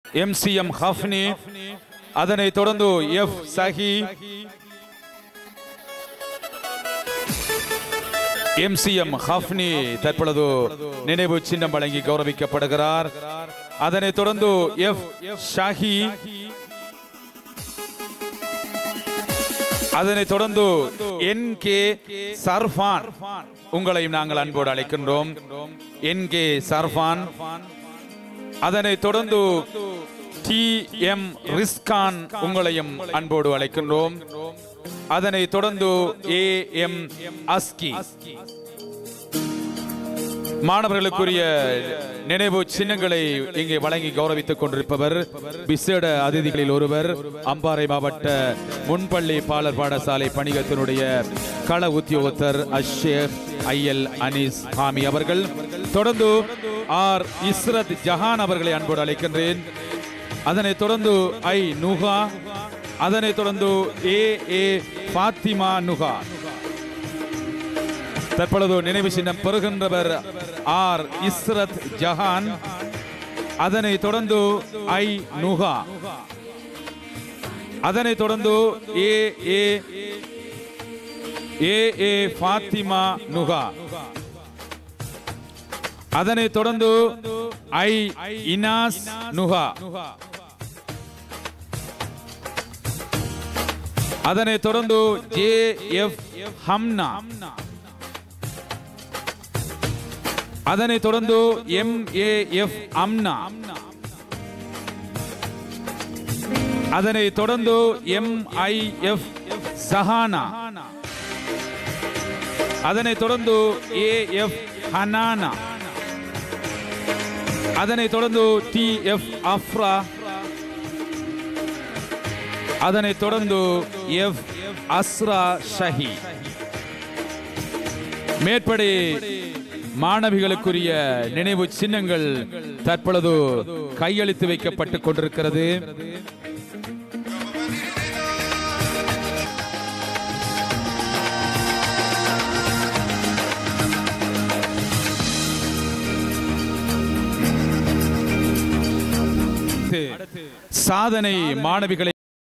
MCM ஹஃப்னி அதனைத் தொடர்ந்து F சஹி MCM ஹஃப்னி தற்பொழுது நினைவு சின்னம் வழங்கி கௌரவிக்கப்படுகிறார் அதனைத் தொடர்ந்து எஃப் ஷாஹி அதனைத் தொடர்ந்து என் கே சர்ஃபான் உங்களையும் நாங்கள் அன்போடு அழைக்கின்றோம் என் கே சர்ஃபான் அதனைத் தொடர்ந்து டி எம் ரிஸ்கான் உங்களையும் அன்போடு அழைக்கின்றோம் அதனைத் தொடர்ந்து ஏ எம் அஸ்கி மாணவர்களுக்குரிய நினைவு சின்னங்களை இங்கே வழங்கி கௌரவித்துக் கொண்டிருப்பவர் விசேட அதிதிகளில் ஒருவர் அம்பாறை மாவட்ட முன்பள்ளி பாலர் பாடசாலை பணிகத்தினுடைய கள உத்தியோகத்தர் அஷேக் ஐஎல் அனீஸ் ஹாமி அவர்கள் தொடர்ந்து ஆர் இஸ்ரத் ஜஹான் அவர்களை அன்போடு அழைக்கின்றேன் அதனைத் தொடர்ந்து ஐ நுகா அதனைத் தொடர்ந்து ஏ ஏ ஃபாத்திமா நுகா தற்பொழுது நினைவு சின்னம் பெறுகின்றவர் ஆர் இஸ்ரத் ஜஹான் அதனை தொடர்ந்து ஐ நுகா அதனை தொடர்ந்து ஏ ஏ ஏ ஏ ஃபாத்திமா நுகா அதனை தொடர்ந்து ஐ இனாஸ் நுகா அதனை தொடர்ந்து ஜே எஃப் ஹம்னா அதனைத் தொடர்ந்து எம் ஏ எஃப் அம்னா அதனைத் தொடர்ந்து எம் ஐ எஃப் சஹானா அதனைத் தொடர்ந்து ஏ எஃப் ஹனானா அதனைத் தொடர்ந்து டி எஃப் அஃப்ரா அதனைத் தொடர்ந்து எஃப் அஸ்ரா ஷஹி மேற்படி மாணவிகளுக்குரிய நினைவு சின்னங்கள் தற்பொழுது கையளித்து வைக்கப்பட்டுக் கொண்டிருக்கிறது சாதனை மாணவிகளை